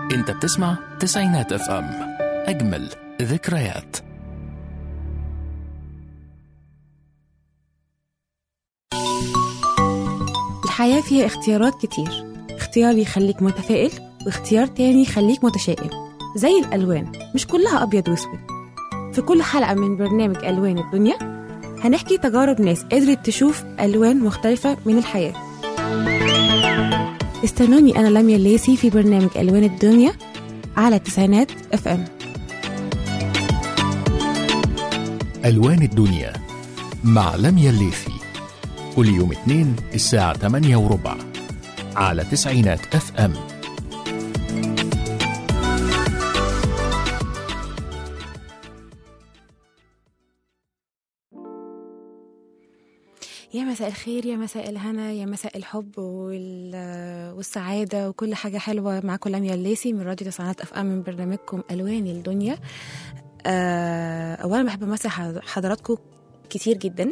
انت بتسمع تسعينات اف ام اجمل ذكريات الحياة فيها اختيارات كتير اختيار يخليك متفائل واختيار تاني يخليك متشائم زي الألوان مش كلها أبيض وأسود في كل حلقة من برنامج ألوان الدنيا هنحكي تجارب ناس قدرت تشوف ألوان مختلفة من الحياة استنوني أنا لميا الليسي في برنامج ألوان الدنيا على تسعينات اف ام ألوان الدنيا مع لميا الليثي كل يوم اثنين الساعة 8 وربع على تسعينات اف ام يا مساء الخير يا مساء الهنا يا مساء الحب وال- والسعادة وكل حاجة حلوة معاكم لميا الليسي من راديو تسعينات اف ام من برنامجكم ألوان الدنيا آه، أولا بحب أمسي حض- حضراتكم كتير جدا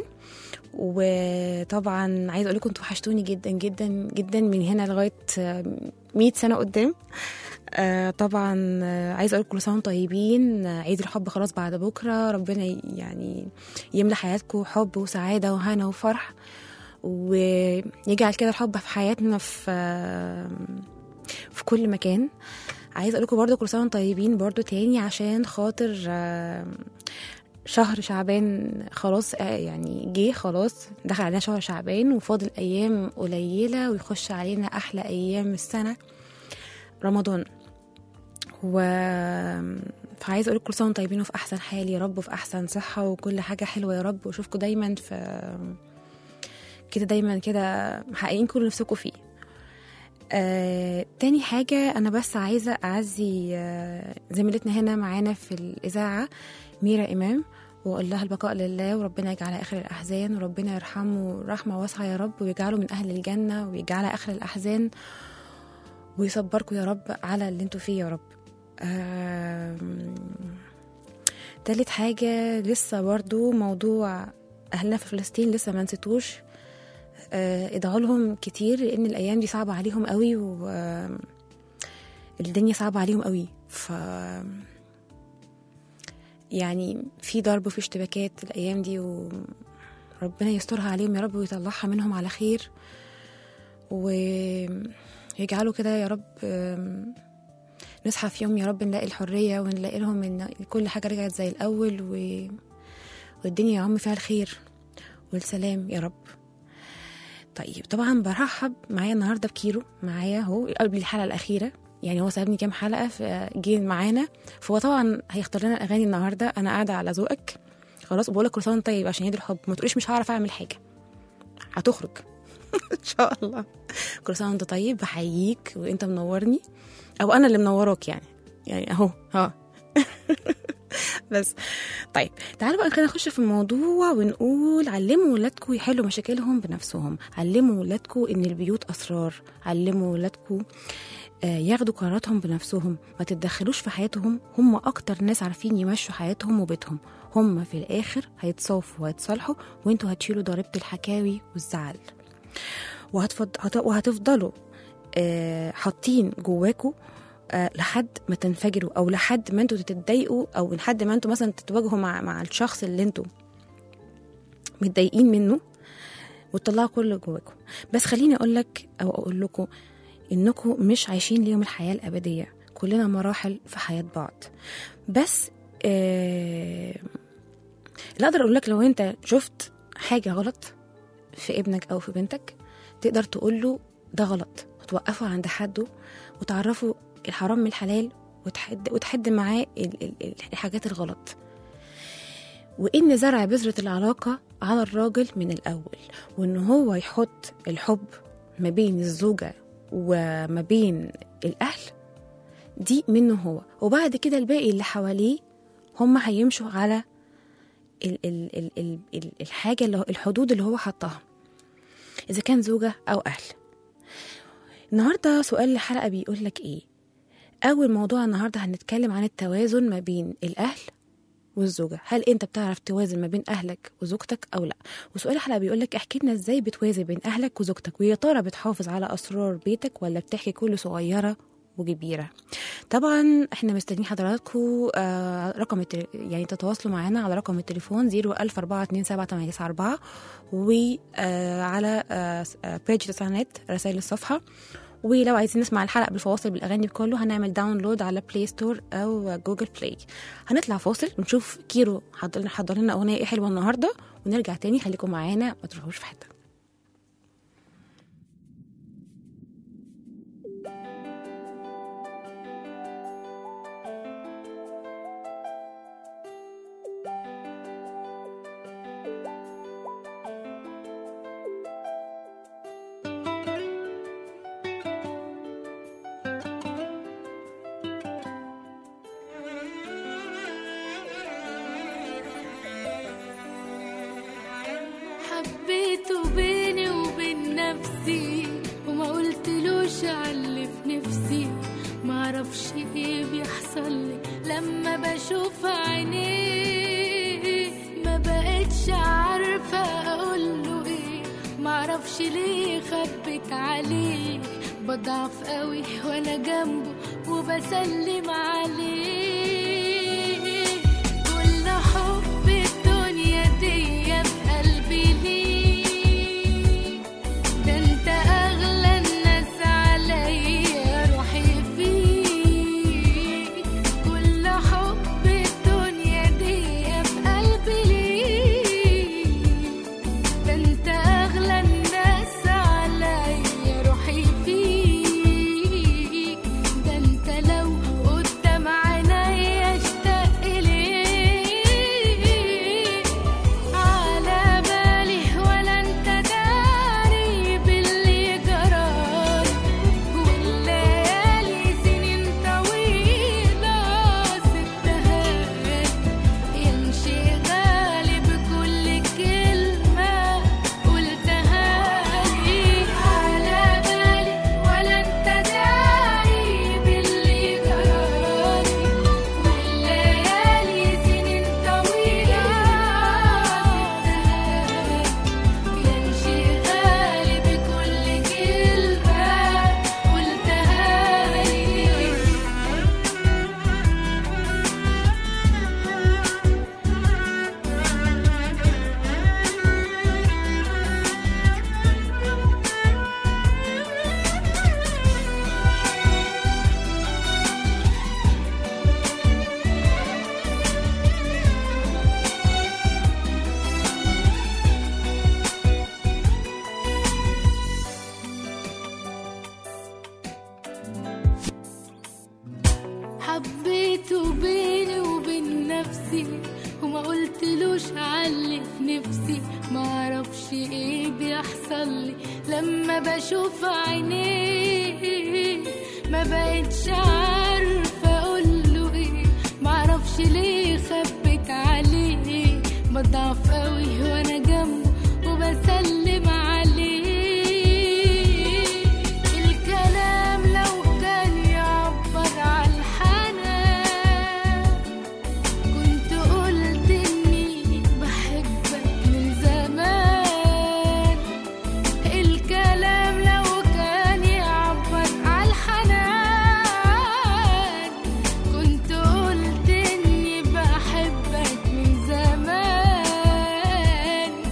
وطبعا عايزه اقول لكم انتوا وحشتوني جدا جدا جدا من هنا لغايه آه، 100 سنه قدام آه، طبعا آه، عايزه اقول كل سنه وانتم طيبين آه، عيد الحب خلاص بعد بكره ربنا ي- يعني يملى حياتكم حب وسعاده وهنا وفرح ويجعل كده الحب في حياتنا في آه، في كل مكان عايزه اقول لكم برضو كل سنه وانتم طيبين برضو تاني عشان خاطر آه، شهر شعبان خلاص آه، يعني جه خلاص دخل علينا شهر شعبان وفاضل ايام قليله ويخش علينا احلى ايام السنه رمضان و فعايزه اقول كل سنه وانتم طيبين وفي احسن حال يا رب وفي احسن صحه وكل حاجه حلوه يا رب واشوفكم دايما في كده دايما كده محققين كل اللي نفسكم فيه آه، تاني حاجة أنا بس عايزة أعزي آه، زميلتنا هنا معانا في الإذاعة ميرا إمام وأقول لها البقاء لله وربنا يجعلها آخر الأحزان وربنا يرحمه رحمة واسعة يا رب ويجعله من أهل الجنة ويجعلها آخر الأحزان ويصبركم يا رب على اللي انتوا فيه يا رب آم، تالت حاجة لسه برضو موضوع أهلنا في فلسطين لسه ما نسيتوش آه، ادعوا لهم كتير لأن الأيام دي صعبة عليهم قوي و آم، الدنيا صعبة عليهم قوي ف يعني في ضرب وفي اشتباكات الأيام دي وربنا يسترها عليهم يا رب ويطلعها منهم على خير ويجعلوا كده يا رب آم، نصحى في يوم يا رب نلاقي الحرية ونلاقي لهم إن كل حاجة رجعت زي الأول و... والدنيا يا عم فيها الخير والسلام يا رب طيب طبعا برحب معايا النهارده بكيرو معايا اهو قبل الحلقه الاخيره يعني هو سابني كام حلقه فجه معانا فهو طبعا هيختار لنا الاغاني النهارده انا قاعده على ذوقك خلاص بقول لك كل سنه وأنت طيب عشان عيد الحب ما تقوليش مش هعرف اعمل حاجه هتخرج ان شاء الله كل سنه وانت طيب بحييك وانت منورني او انا اللي منوراك يعني يعني اهو ها بس طيب تعالوا بقى خلينا نخش في الموضوع ونقول علموا ولادكم يحلوا مشاكلهم بنفسهم علموا ولادكم ان البيوت اسرار علموا ولادكم آه، ياخدوا قراراتهم بنفسهم ما تتدخلوش في حياتهم هم اكتر ناس عارفين يمشوا حياتهم وبيتهم هم في الاخر هيتصافوا وهيتصالحوا وانتوا هتشيلوا ضريبه الحكاوي والزعل وهتفض... هت... وهتفضلوا آه، حاطين جواكوا آه، لحد ما تنفجروا او لحد ما انتوا تتضايقوا او لحد ما انتوا مثلا تتواجهوا مع مع الشخص اللي انتوا متضايقين منه وتطلعوا كل اللي جواكم بس خليني اقول لك او اقول لكم انكم مش عايشين ليهم الحياه الابديه كلنا مراحل في حياه بعض بس آه اللي اقدر اقول لك لو انت شفت حاجه غلط في ابنك او في بنتك تقدر تقول له ده غلط وتوقفه عند حده وتعرفه الحرام من الحلال وتحد وتحد معاه ال- ال- ال- الحاجات الغلط وإن زرع بذرة العلاقة على الراجل من الأول وإن هو يحط الحب ما بين الزوجة وما بين الأهل دي منه هو وبعد كده الباقي اللي حواليه هم هيمشوا على ال ال ال ال ال الحاجة اللي هو الحدود اللي هو حطها إذا كان زوجة أو أهل النهاردة سؤال الحلقة بيقول لك إيه أول موضوع النهاردة هنتكلم عن التوازن ما بين الأهل والزوجة هل أنت بتعرف توازن ما بين أهلك وزوجتك أو لأ وسؤال الحلقة بيقول لك احكي لنا إزاي بتوازن بين أهلك وزوجتك ويا ترى بتحافظ على أسرار بيتك ولا بتحكي كل صغيرة وكبيرة طبعا احنا مستنيين حضراتكم آه رقم التل... يعني تتواصلوا معنا على رقم التليفون 014278994 وعلى آه بيج تسعينات رسائل الصفحة ولو عايزين نسمع الحلقة بالفواصل بالأغاني كله هنعمل داونلود على بلاي ستور أو جوجل بلاي هنطلع فاصل ونشوف كيرو حضر حضر لنا أغنية إيه حلوة النهاردة ونرجع تاني خليكم معانا ما تروحوش في حتة حبيته بيني وبين نفسي وما قلتلوش علي في نفسي معرفش ايه بيحصل لي لما بشوف عينيه ما بقتش عارفة اقوله ايه معرفش ليه خبت عليه بضعف قوي وانا جنبه وبسلم عليه كل حب الدنيا دي في قلبي ليه ده انت اغلى الناس عليا روحي فيك كل حب الدنيا دي في قلبي ليك ده انت اغلى الناس عليا روحي فيك ده انت لو قدام عينيا اشتاق ليك على بالي ولا انت داري باللي جرالي والليالي سنين طويلة سبتها يمشي غالي بكل كلمة قلتها لي على بالي ولا انت داري باللي جرالي والليالي سنين طويلة سبتها يمشي غالي بكل كلمة قلتها لي حبيته بيني وبين نفسي وما قلتلوش علي في نفسي ما اعرفش ايه بيحصل لي لما بشوف عينيه ما بقتش عارفه اقوله ايه ما اعرفش ليه خبت عليه بضعف قوي وانا جنبه وبسلم عليه الكلام لو كان يعبر عن الحنان كنت قلت اني بحبك من زمان الكلام لو كان يعبر عن الحنان كنت قلت اني بحبك من زمان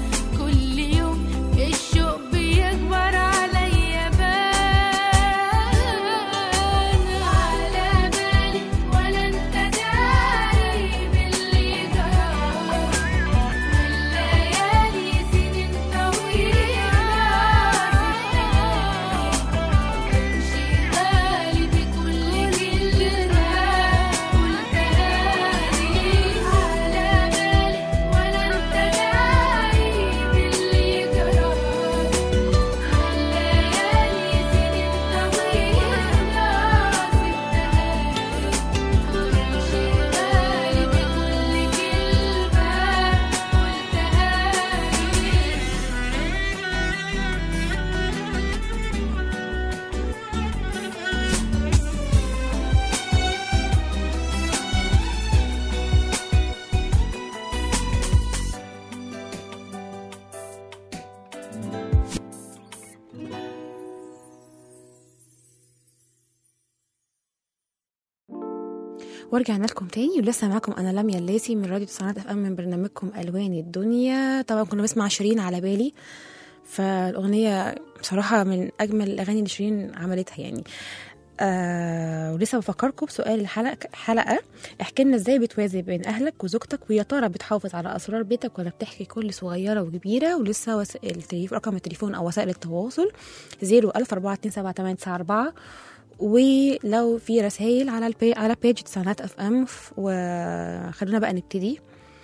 ورجعنا لكم تاني ولسه معاكم انا لميا الليسي من راديو تسعينات اف ام من برنامجكم الوان الدنيا طبعا كنا بنسمع شيرين على بالي فالاغنيه بصراحه من اجمل الاغاني اللي شيرين عملتها يعني آه ولسه بفكركم بسؤال الحلقه حلقه احكي لنا ازاي بتوازي بين اهلك وزوجتك ويا ترى بتحافظ على اسرار بيتك ولا بتحكي كل صغيره وكبيره ولسه وسائل التليفون رقم التليفون او وسائل التواصل 014278994 ولو في رسائل على البي على بيج تسعينات اف ام وخلونا بقى نبتدي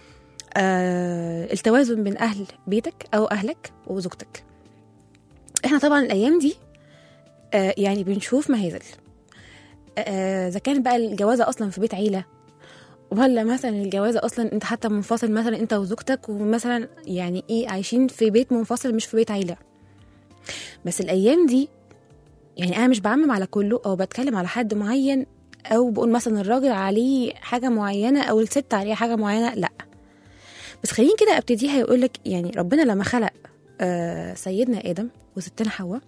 آه التوازن بين اهل بيتك او اهلك وزوجتك احنا طبعا الايام دي آه يعني بنشوف مهازل آه، اذا كان بقى الجوازه اصلا في بيت عيله ولا مثلا الجوازه اصلا انت حتى منفصل مثلا انت وزوجتك ومثلا يعني ايه عايشين في بيت منفصل مش في بيت عيله بس الايام دي يعني انا مش بعمم على كله او بتكلم على حد معين او بقول مثلا الراجل عليه حاجه معينه او الست عليها حاجه معينه لا بس خليني كده ابتديها يقول لك يعني ربنا لما خلق آه سيدنا ادم وستنا حواء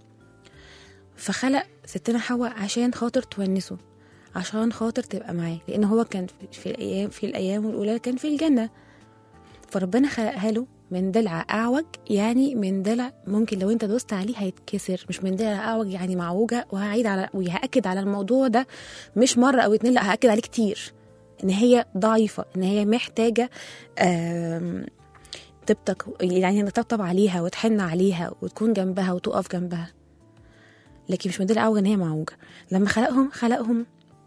فخلق ستنا حواء عشان خاطر تونسه عشان خاطر تبقى معاه لان هو كان في- في الايام في الايام الاولى كان في الجنه فربنا خلقها له من ضلع اعوج يعني من ضلع ممكن لو انت دوست عليه هيتكسر مش من ضلع اعوج يعني معوجه وهعيد على وهاكد على الموضوع ده مش مره او اتنين لا هاكد عليه كتير ان هي ضعيفه ان هي محتاجه آم، تبتك يعني تطبطب عليها وتحن عليها وتكون جنبها وتقف جنبها لكن مش من ضلع اعوج ان هي معوجه لما خلقهم خلقهم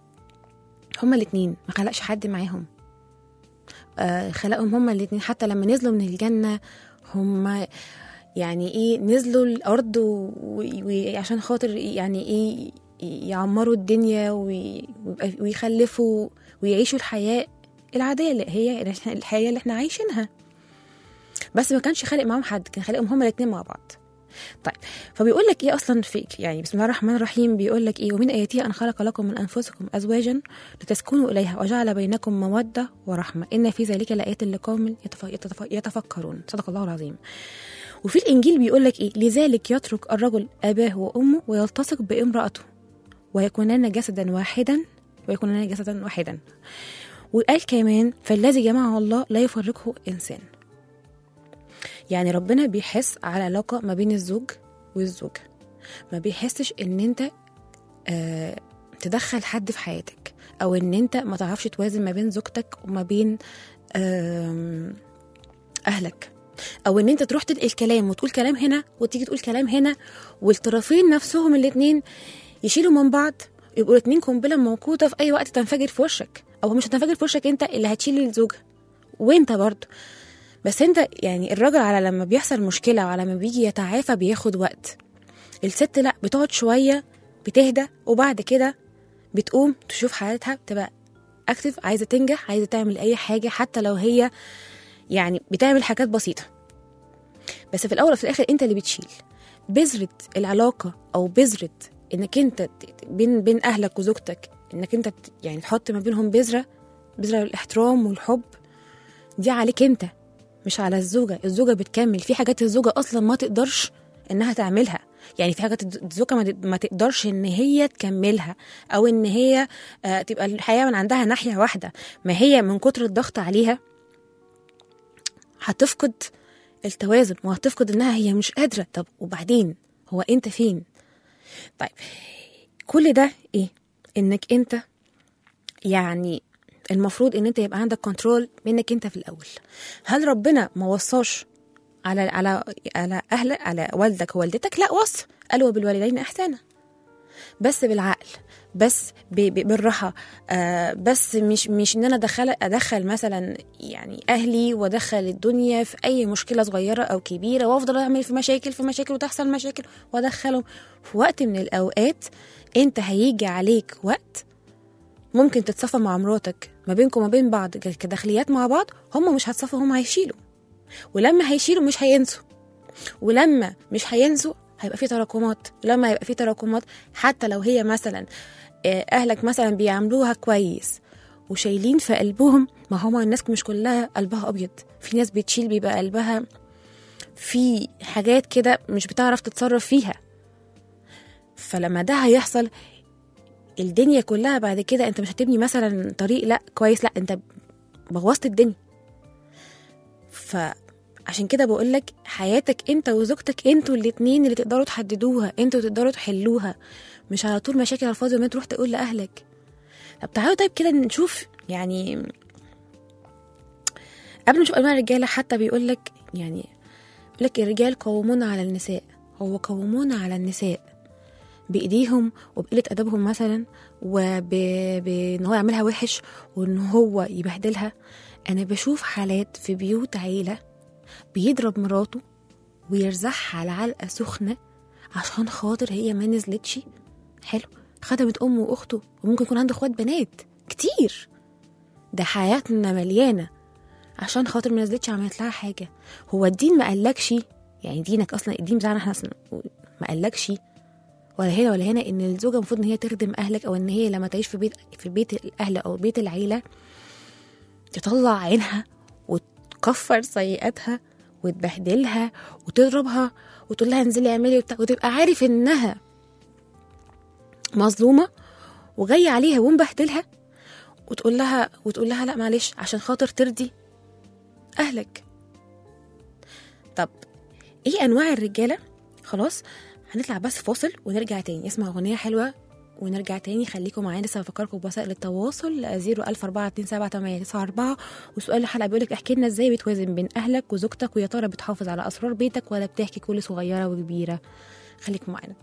هما الاتنين ما خلقش حد معاهم آه خلقهم هما الاتنين حتى لما نزلوا من الجنة هما يعني ايه نزلوا الأرض وعشان خاطر يعني ايه يعمروا الدنيا وي- ويبقى- ويخلفوا ويعيشوا الحياة العادية اللي هي الحياة اللي احنا عايشينها بس ما كانش خالق معاهم حد كان خالقهم هما الاتنين مع بعض طيب فبيقول لك ايه اصلا في يعني بسم الله الرحمن الرحيم بيقول لك ايه ومن اياته ان خلق لكم من انفسكم ازواجا لتسكنوا اليها وجعل بينكم موده ورحمه ان في ذلك لايات لقوم يتف- يتف- يتفكرون صدق الله العظيم وفي الانجيل بيقول لك ايه لذلك يترك الرجل اباه وامه ويلتصق بامراته ويكونان جسدا واحدا ويكونان جسدا واحدا وقال كمان فالذي جمعه الله لا يفرقه انسان يعني ربنا بيحس على علاقة ما بين الزوج والزوجة ما بيحسش ان انت آه تدخل حد في حياتك او ان انت ما تعرفش توازن ما بين زوجتك وما بين آم، اهلك او ان انت تروح تنقل كلام وتقول كلام هنا وتيجي تقول كلام هنا والطرفين نفسهم الاتنين يشيلوا من بعض يبقوا الاتنين قنبله موقوته في اي وقت تنفجر في وشك او مش هتنفجر في وشك انت اللي هتشيل الزوجه وانت برضه بس انت يعني الراجل على لما بيحصل مشكله وعلى ما بيجي يتعافى بياخد وقت الست لا بتقعد شويه بتهدى وبعد كده بتقوم تشوف حياتها بتبقى اكتف عايزه تنجح عايزه تعمل اي حاجه حتى لو هي يعني بتعمل حاجات بسيطه بس في الاول وفي الاخر انت اللي بتشيل بذره العلاقه او بذره انك انت ت- ت- بين بين اهلك وزوجتك انك انت ت- يعني تحط ما بينهم بذره بذره الاحترام والحب دي عليك انت مش على الزوجة الزوجة بتكمل في حاجات الزوجة أصلا ما تقدرش إنها تعملها يعني في حاجات الزوجة ما ما تقدرش إن هي تكملها أو إن هي آه، تبقى الحياة من عندها ناحية واحدة ما هي من كتر الضغط عليها هتفقد التوازن وهتفقد إنها هي مش قادرة طب وبعدين هو أنت فين طيب كل ده إيه إنك أنت يعني المفروض ان انت يبقى عندك كنترول منك انت في الاول هل ربنا ما وصاش على على على اهل على والدك ووالدتك لا وصى قال وبالوالدين احسانا بس بالعقل بس ب- ب- بالراحه آه بس مش مش ان انا ادخل ادخل مثلا يعني اهلي وادخل الدنيا في اي مشكله صغيره او كبيره وافضل اعمل في مشاكل في مشاكل وتحصل مشاكل وادخلهم في وقت من الاوقات انت هيجي عليك وقت ممكن تتصافى مع مراتك ما بينكم وما بين بعض ك- كداخليات مع بعض هم مش هتصافوا هم هيشيلوا ولما هيشيلوا مش هينسوا ولما مش هينسوا هيبقى في تراكمات ولما هيبقى في تراكمات حتى لو هي مثلا آه، اهلك مثلا بيعاملوها كويس وشايلين في قلبهم ما هما الناس مش كلها قلبها ابيض في ناس بتشيل بيبقى قلبها في حاجات كده مش بتعرف تتصرف فيها فلما ده هيحصل الدنيا كلها بعد كده انت مش هتبني مثلا طريق لا كويس لا انت بوظت الدنيا فعشان كده بقول لك حياتك انت وزوجتك انتوا الاتنين اللي تقدروا تحددوها انتوا تقدروا تحلوها مش على طول مشاكل على الفاضي وما تروح تقول لاهلك طب تعالوا طيب كده نشوف يعني قبل ما نشوف انواع الرجاله حتى بيقول لك يعني بيقول لك الرجال قوامون على النساء هو قوامون على النساء بايديهم وبقله ادبهم مثلا وبان هو يعملها وحش وان هو يبهدلها انا بشوف حالات في بيوت عيله بيضرب مراته ويرزعها على علقه سخنه عشان خاطر هي ما نزلتش حلو خدمت امه واخته وممكن يكون عنده اخوات بنات كتير ده حياتنا مليانه عشان خاطر ما نزلتش عملت لها حاجه هو الدين ما قالكش يعني دينك اصلا الدين بتاعنا احنا أصلاً ما قالكش ولا هنا ولا هنا ان الزوجه المفروض ان هي تخدم اهلك او ان هي لما تعيش في بيت في بيت الاهل او بيت العيله تطلع عينها وتكفر سيئاتها وتبهدلها وتضربها وتقول لها انزلي اعملي وبتاع وتبقى عارف انها مظلومه وجايه عليها ومبهدلها وتقول لها وتقول لها لا معلش عشان خاطر ترضي اهلك طب ايه انواع الرجاله خلاص هنطلع بس فاصل ونرجع تاني اسمع اغنيه حلوه ونرجع تاني خليكم معانا لسه بفكركم بوسائل التواصل 004278994 وسؤال الحلقه بيقول لك احكي لنا ازاي بتوازن بين اهلك وزوجتك ويا ترى بتحافظ على اسرار بيتك ولا بتحكي كل صغيره وكبيره خليكم معانا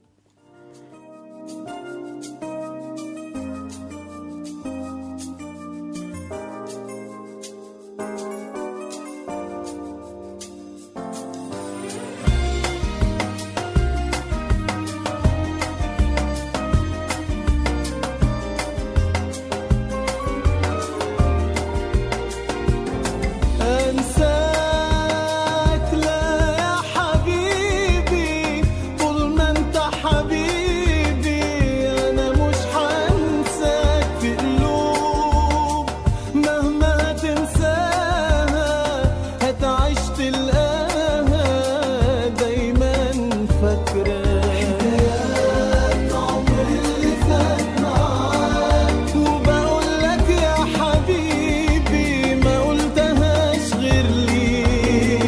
انساك لا يا حبيبي طول ما انت حبيبي انا مش هنساك في قلوب مهما تنساها هتعيش تلقاها دايما فاكراك حكايات عمري اللي فات معاك وبقول لك يا حبيبي ما قلتهاش غير ليك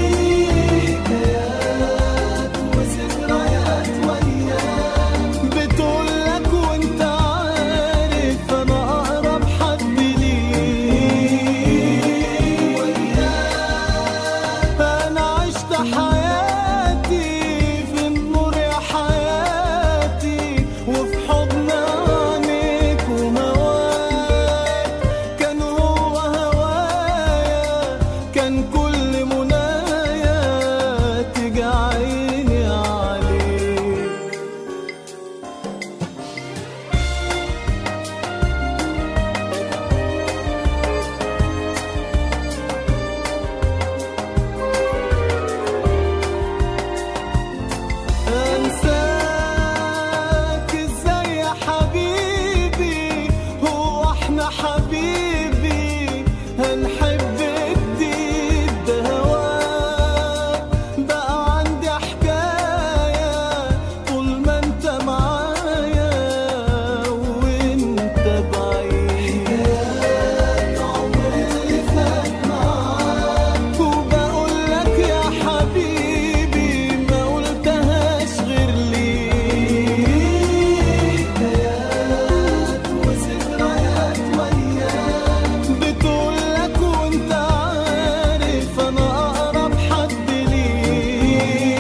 حكايات وذكريات وياك بتقول لك وانت عارف انا اقرب حد ليك وياك انا عشت حياتي في النور يا حياتي وفي حضن عينيك وهواك كان هو هوايا كان كل منايا تيجي عيني عليك انساك ازاي يا حبيبي هو احنا حبيبي هنحب جديد ده هواك بقى عندي حكايه طول ما انت معايا وانت بعيد حكايات عمري اللي فات معاك وبقول لك يا حبيبي ما قلتهاش غير ليك حكايات وذكريات وياك بتقول لك وانت عارف انا اقرب حد ليك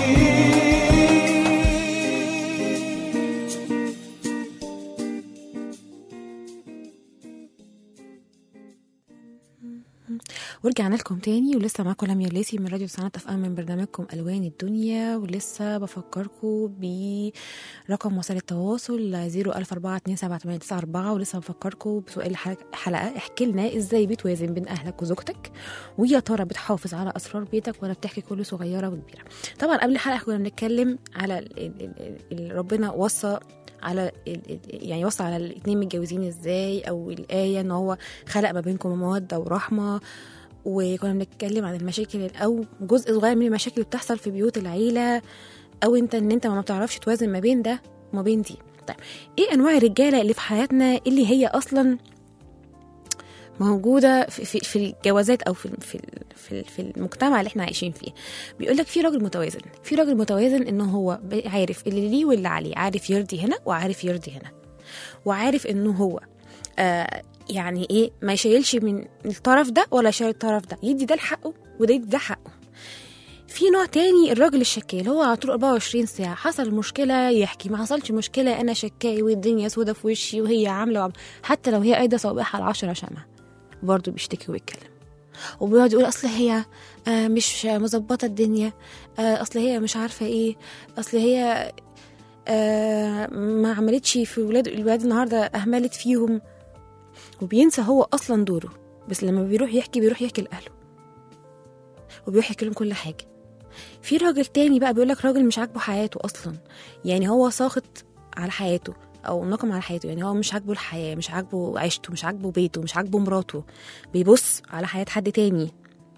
ورجعنا لكم تاني ولسه معاكم لميا الليسي من راديو سنة اف ام من برنامجكم الوان الدنيا ولسه بفكركم برقم وسائل التواصل 004278994 ولسه بفكركم بسؤال الحلقة حلقة احكي لنا ازاي بتوازن بين اهلك وزوجتك ويا ترى بتحافظ على اسرار بيتك ولا بتحكي كل صغيره وكبيره طبعا قبل الحلقه كنا بنتكلم على ال- ال- ال- ال- ربنا وصى على ال- ال- يعني وصى على الاثنين متجوزين ازاي او الايه ان هو خلق ما بينكم موده ورحمه وكنا بنتكلم عن المشاكل او جزء صغير من المشاكل اللي بتحصل في بيوت العيله او انت ان انت ما بتعرفش توازن ما بين ده وما بين دي طيب ايه انواع الرجاله اللي في حياتنا اللي هي اصلا موجوده في, في, في الجوازات او في في في, في المجتمع اللي احنا عايشين فيه بيقول لك في راجل متوازن في راجل متوازن انه هو عارف اللي ليه واللي عليه عارف يرضي هنا وعارف يرضي هنا وعارف انه هو آه يعني ايه ما يشيلش من الطرف ده ولا يشيل الطرف ده يدي ده لحقه وده يدي ده حقه في نوع تاني الراجل الشكاي هو على طول 24 ساعة حصل مشكلة يحكي ما حصلش مشكلة أنا شكاي والدنيا سودة في وشي وهي عاملة وعم... حتى لو هي قايدة صباح على العشرة شمعة برضه بيشتكي ويتكلم وبيقعد يقول أصل هي آه مش مظبطة الدنيا آه أصل هي مش عارفة إيه أصل هي آه ما عملتش في ولاد الولاد النهاردة أهملت فيهم وبينسى هو أصلا دوره بس لما بيروح يحكي بيروح يحكي لأهله وبيروح يحكي لهم كل حاجة في راجل تاني بقى بيقول لك راجل مش عاجبه حياته اصلا يعني هو ساخط على حياته او نقم على حياته يعني هو مش عاجبه الحياه مش عاجبه عيشته مش عاجبه بيته مش عاجبه مراته بيبص على حياه حد تاني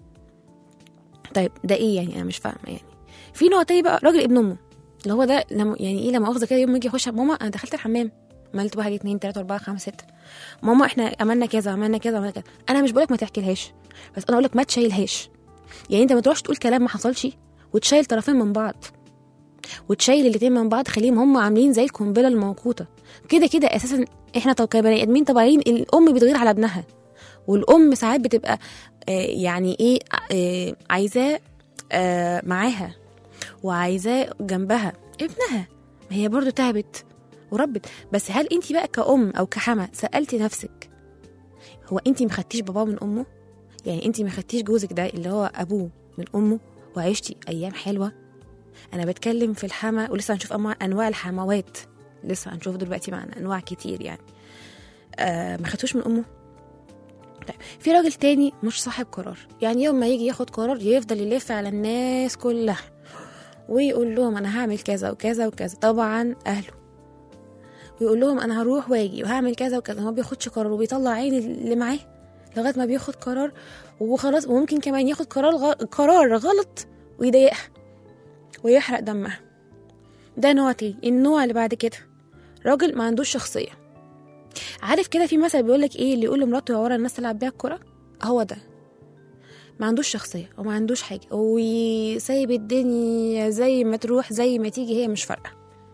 طيب ده ايه يعني انا مش فاهمه يعني في نوع تاني بقى راجل ابن امه اللي هو ده لما يعني ايه لما اخذ كده يوم ما يجي يخش ماما انا دخلت الحمام عملت واحد اتنين تلاته اربعه خمسه سته ماما احنا عملنا كذا عملنا كذا عملنا كذا انا مش بقولك ما تحكيلهاش بس انا اقولك ما تشيلهاش يعني انت ما تروحش تقول كلام ما حصلش وتشيل طرفين من بعض وتشيل الاتنين من بعض خليهم هم عاملين زي القنبله الموقوته كده كده اساسا احنا طب كبني ادمين طبيعيين الام بتغير على ابنها والام ساعات بتبقى آه يعني ايه آه عايزاه آه معاها وعايزاه جنبها ابنها ما هي برضو تعبت وربت بس هل انت بقى كأم او كحما سألتي نفسك هو انت ما خدتيش باباه من امه يعني انت ما خدتيش جوزك ده اللي هو ابوه من امه وعشتي ايام حلوه انا بتكلم في الحما ولسه هنشوف أنواع- انواع الحموات لسه هنشوف دلوقتي معنا انواع كتير يعني آه ما خدتوش من امه طيب في راجل تاني مش صاحب قرار يعني يوم ما يجي ياخد قرار يفضل يلف على الناس كلها ويقول لهم انا هعمل كذا وكذا وكذا طبعا اهله ويقول لهم انا هروح واجي وهعمل كذا وكذا هو ما بياخدش قرار وبيطلع عين اللي معاه لغايه ما بياخد قرار وخلاص وممكن كمان ياخد قرار غ... قرار غلط ويضايقها ويحرق دمها ده نوع تاني النوع اللي بعد كده راجل ما عندوش شخصيه عارف كده في مثل بيقول لك ايه اللي يقول لمراته يا ورا الناس تلعب بيها الكوره هو ده ما عندوش شخصيه وما عندوش حاجه وسايب الدنيا زي ما تروح زي ما تيجي هي مش فارقه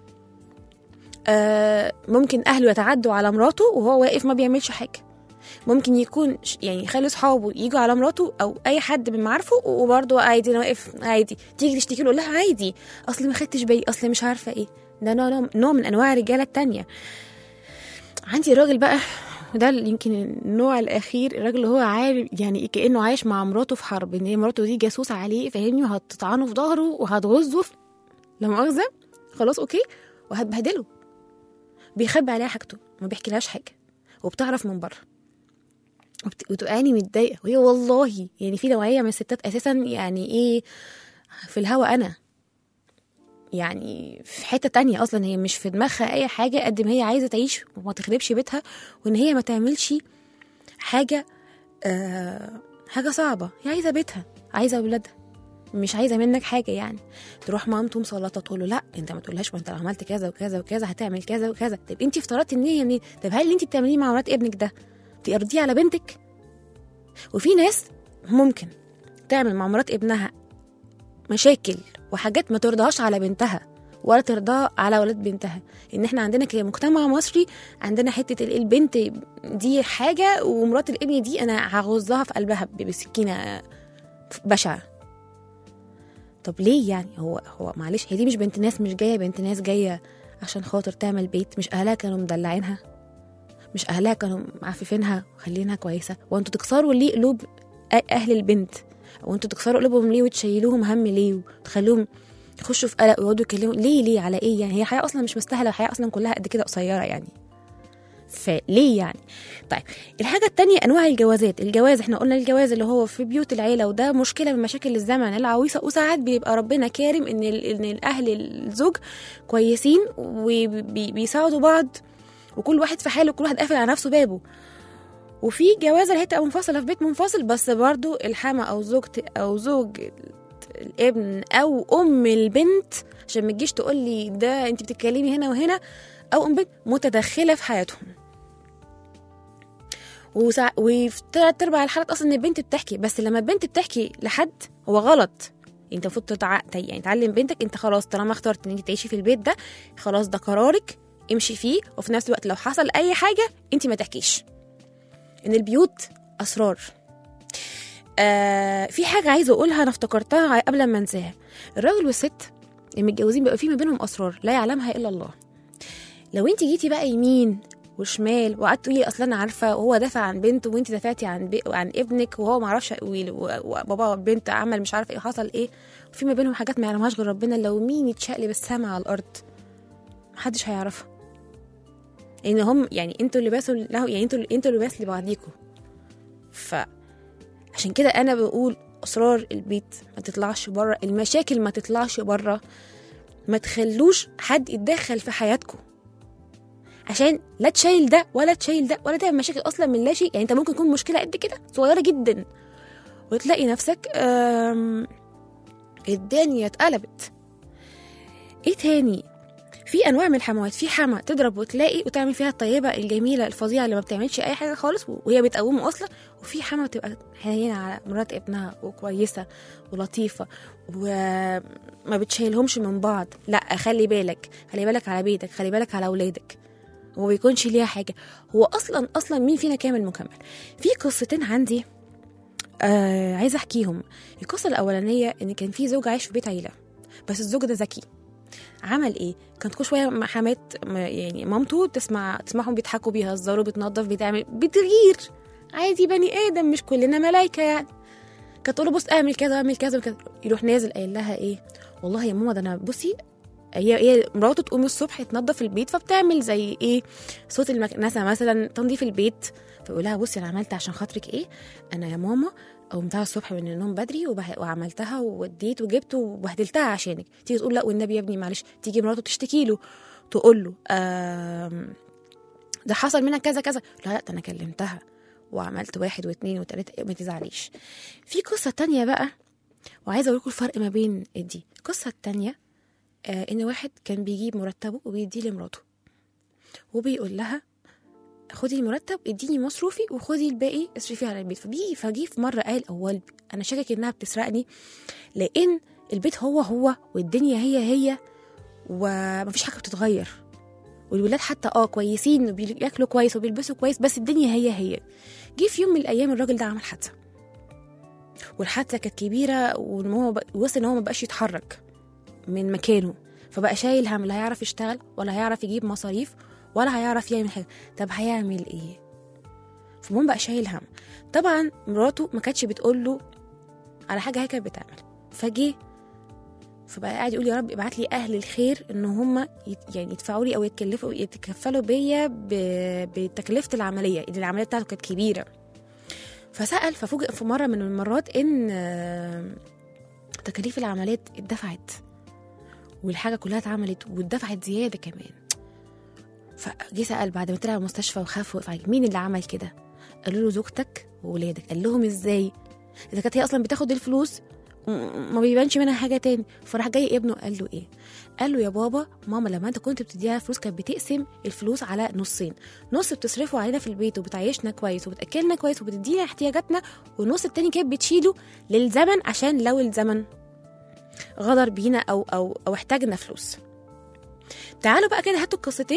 آه ممكن اهله يتعدوا على مراته وهو واقف ما بيعملش حاجه ممكن يكون ش- يعني يخلي اصحابه يجوا على مراته او اي حد من معارفه وبرضه عادي انا واقف عادي تيجي تشتكي له لها عادي اصل ما خدتش بالي اصل مش عارفه ايه ده نوع نوع- نوع من انواع الرجاله التانية عندي راجل بقى وده اللي يمكن النوع الاخير الراجل اللي هو عارف يعني كانه عايش مع مراته في حرب ان هي مراته دي جاسوسه عليه فاهمني وهتطعنه في ظهره وهتغزه في- لا مؤاخذه خلاص اوكي وهتبهدله بيخبي عليها حاجته ما بيحكيلهاش حاجه وبتعرف من بره وبت- وتبقاني متضايقه وهي والله يعني في نوعيه من الستات اساسا يعني ايه في الهوا انا يعني في حته تانية اصلا هي مش في دماغها اي حاجه قد ما هي عايزه تعيش وما تخربش بيتها وان هي ما تعملش حاجه آه حاجه صعبه هي عايزه بيتها عايزه اولادها مش عايزه منك حاجه يعني تروح مامته مسلطه تقول له لا انت ما تقولهاش ما انت لو عملت كذا وكذا وكذا هتعمل كذا وكذا طب انت افترضتي ان هي منين طب هل اللي انت بتعمليه مع مرات ابنك ده ترضيه على بنتك وفي ناس ممكن تعمل مع مرات ابنها مشاكل وحاجات ما ترضاهاش على بنتها ولا ترضاها على ولاد بنتها ان احنا عندنا كمجتمع مصري عندنا حته ال- البنت دي حاجه ومرات الابن دي انا هغزها في قلبها ب- بسكينه بشعه طب ليه يعني هو هو معلش هي دي مش بنت ناس مش جايه بنت ناس جايه عشان خاطر تعمل بيت مش اهلها كانوا مدلعينها مش اهلها كانوا معففينها وخلينها كويسه وانتوا تكسروا ليه قلوب أ- اهل البنت وانتوا تكسروا قلوبهم ليه وتشيلوهم هم ليه وتخلوهم يخشوا في قلق ويقعدوا يكلموا ليه ليه على ايه يعني هي حياه اصلا مش مستاهله الحياه اصلا كلها قد كده قصيره يعني فليه يعني طيب الحاجه التانية انواع الجوازات الجواز احنا قلنا الجواز اللي هو في بيوت العيله وده مشكله من مشاكل الزمن العويصه وساعات بيبقى ربنا كارم ان ال- ان الاهل الزوج كويسين وبيساعدوا بعض وكل واحد في حاله وكل واحد قافل على نفسه بابه وفي جوازه اللي هي تبقى منفصله في بيت منفصل بس برضو الحما او زوج او زوج الابن او ام البنت عشان ما تجيش تقول لي ده انت بتتكلمي هنا وهنا او ام بنت متدخله في حياتهم وسع... وفي تلات ارباع الحالات اصلا ان البنت بتحكي بس لما البنت بتحكي لحد هو غلط انت المفروض تتع... يعني تعلم بنتك انت خلاص طالما اخترت ان انت تعيشي في البيت ده خلاص ده قرارك امشي فيه وفي نفس الوقت لو حصل اي حاجه انت ما تحكيش ان البيوت اسرار آه في حاجه عايزه اقولها انا افتكرتها قبل ما انساها الراجل والست المتجوزين بيبقى في ما بينهم اسرار لا يعلمها الا الله لو انت جيتي بقى يمين وشمال وقعدت تقولي اصل انا عارفه وهو دافع عن بنته وانت دافعتي عن بي... عن ابنك وهو ما عرفش وبابا والبنت عمل مش عارف ايه حصل ايه وفي ما بينهم حاجات ما يعلمهاش غير ربنا لو مين يتشقلب السما على الارض محدش هيعرفها ان هم يعني انتوا اللي باسوا له يعني انتوا انتوا اللي باس لبعضيكوا ف عشان كده انا بقول اسرار البيت ما تطلعش بره المشاكل ما تطلعش بره ما تخلوش حد يتدخل في حياتكم عشان لا تشيل ده ولا تشيل ده ولا تعمل مشاكل اصلا من لا شيء يعني انت ممكن يكون مشكله قد كده صغيره جدا وتلاقي نفسك آم، الدنيا اتقلبت ايه تاني في انواع من الحموات في حما تضرب وتلاقي وتعمل فيها الطيبه الجميله الفظيعه اللي ما بتعملش اي حاجه خالص وهي بتقومه اصلا وفي حما بتبقى حنينه على مرات ابنها وكويسه ولطيفه وما بتشيلهمش من بعض لا خلي بالك خلي بالك على بيتك خلي بالك على اولادك وما بيكونش ليها حاجه هو اصلا اصلا مين فينا كامل مكمل في قصتين عندي آه عايزه احكيهم القصه الاولانيه ان كان في زوج عايش في بيت عيله بس الزوج ده ذكي عمل ايه كانت كل شويه مع حمات م- يعني مامته تسمع تسمعهم بيضحكوا بيهزروا بتنظف بتعمل بتغير عادي بني ادم مش كلنا ملايكه يعني كانت تقول له بص اعمل كذا اعمل كذا وكذا يروح نازل قايل لها ايه والله يا ماما ده انا بصي هي هي مراته تقوم الصبح تنظف البيت فبتعمل زي ايه صوت المكنسه مثلا تنظيف البيت فيقول لها بصي انا عملت عشان خاطرك ايه انا يا ماما قمتها الصبح من النوم بدري وبه... وعملتها ووديت وجبت وبهدلتها عشانك تيجي تقول لا والنبي يا ابني معلش تيجي مراته تشتكي له تقول له آم... ده حصل منك كذا كذا لا لا ده انا كلمتها وعملت واحد واثنين وثلاثه ما تزعليش في قصه تانية بقى وعايزه اقول لكم الفرق ما بين دي القصه التانية آه ان واحد كان بيجيب مرتبه وبيديه لمراته وبيقول لها خدي المرتب اديني مصروفي وخدي الباقي اصرفي على البيت فبيجي فجي في مره قال اول انا شاكك انها بتسرقني لان البيت هو هو والدنيا هي هي ومفيش حاجه بتتغير والولاد حتى اه كويسين وبياكلوا كويس وبيلبسوا كويس بس الدنيا هي هي جه في يوم من الايام الراجل ده عمل حادثه والحادثه كانت كبيره وان هو ب- وصل ان هو ما بقاش يتحرك من مكانه فبقى شايل هم لا هيعرف يشتغل ولا هيعرف يجيب مصاريف ولا هيعرف يعمل حاجه طب هيعمل ايه فالمهم بقى شايل هم طبعا مراته ما كانتش بتقول له على حاجه هي كانت بتعمل فجه فبقى قاعد يقول يا رب ابعت لي اهل الخير ان هم يت يعني يدفعوا لي او يتكلفوا يتكفلوا بيا ب- بتكلفه العمليه اللي العمليه بتاعته كانت كبيره فسال ففوجئ في مره من المرات ان آه، تكاليف العمليات اتدفعت والحاجه كلها اتعملت واتدفعت زياده كمان فجه سال بعد ما طلع المستشفى وخاف وقف عليه مين اللي عمل كده قالوا له زوجتك وولادك قال لهم ازاي اذا كانت هي اصلا بتاخد الفلوس م- ما بيبانش منها حاجه تاني فراح جاي ابنه قال له ايه قال له يا بابا ماما لما انت كنت بتديها فلوس كانت بتقسم الفلوس على نصين نص بتصرفه علينا في البيت وبتعيشنا كويس وبتاكلنا كويس وبتدينا احتياجاتنا والنص التاني كانت بتشيله للزمن عشان لو الزمن غدر بينا او او او احتاجنا فلوس تعالوا بقى كده هاتوا القصتين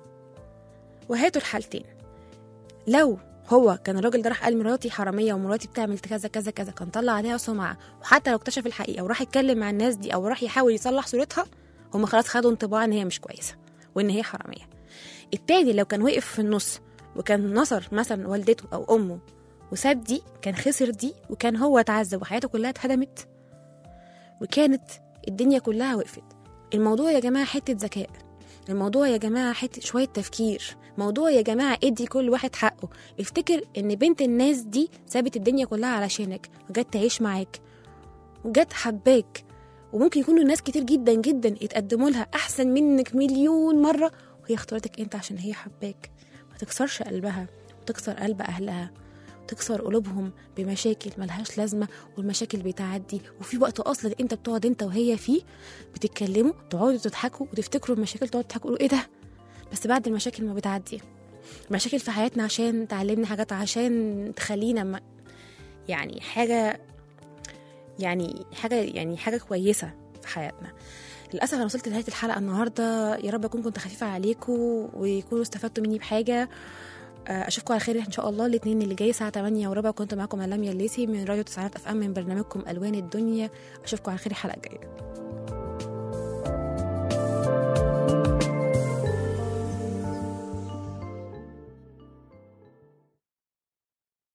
وهاتوا الحالتين لو هو كان الراجل ده راح قال مراتي حراميه ومراتي بتعمل كذا كذا كذا كان طلع عليها سمعه وحتى لو اكتشف الحقيقه وراح يتكلم مع الناس دي او راح يحاول يصلح صورتها هم خلاص خدوا انطباع ان هي مش كويسه وان هي حراميه التاني لو كان وقف في النص وكان نصر مثلا والدته او امه وساب دي كان خسر دي وكان هو اتعذب وحياته كلها اتهدمت وكانت الدنيا كلها وقفت الموضوع يا جماعه حته ذكاء الموضوع يا جماعه حته شويه تفكير موضوع يا جماعه ادي كل واحد حقه افتكر ان بنت الناس دي سابت الدنيا كلها علشانك وجت تعيش معاك وجت حباك وممكن يكونوا ناس كتير جدا جدا اتقدموا لها احسن منك مليون مره وهي اختارتك انت عشان هي حباك ما تكسرش قلبها وتكسر قلب اهلها تكسر قلوبهم بمشاكل ملهاش لازمه والمشاكل بتعدي وفي وقت اصلا انت بتقعد انت وهي فيه بتتكلموا تقعدوا تضحكوا وتفتكروا المشاكل تقعدوا تضحكوا تقولوا ايه ده بس بعد المشاكل ما بتعدي مشاكل في حياتنا عشان تعلمنا حاجات عشان تخلينا ما يعني حاجه يعني حاجه يعني حاجه كويسه في حياتنا للاسف انا وصلت لنهايه الحلقه النهارده يا رب اكون كنت خفيفه عليكم ويكونوا استفدتوا مني بحاجه آه، اشوفكم على خير ان شاء الله الاثنين اللي جاي الساعه 8 وربع كنت معاكم علام يليسي من راديو تسعينات اف ام من برنامجكم الوان الدنيا اشوفكم على خير الحلقه الجايه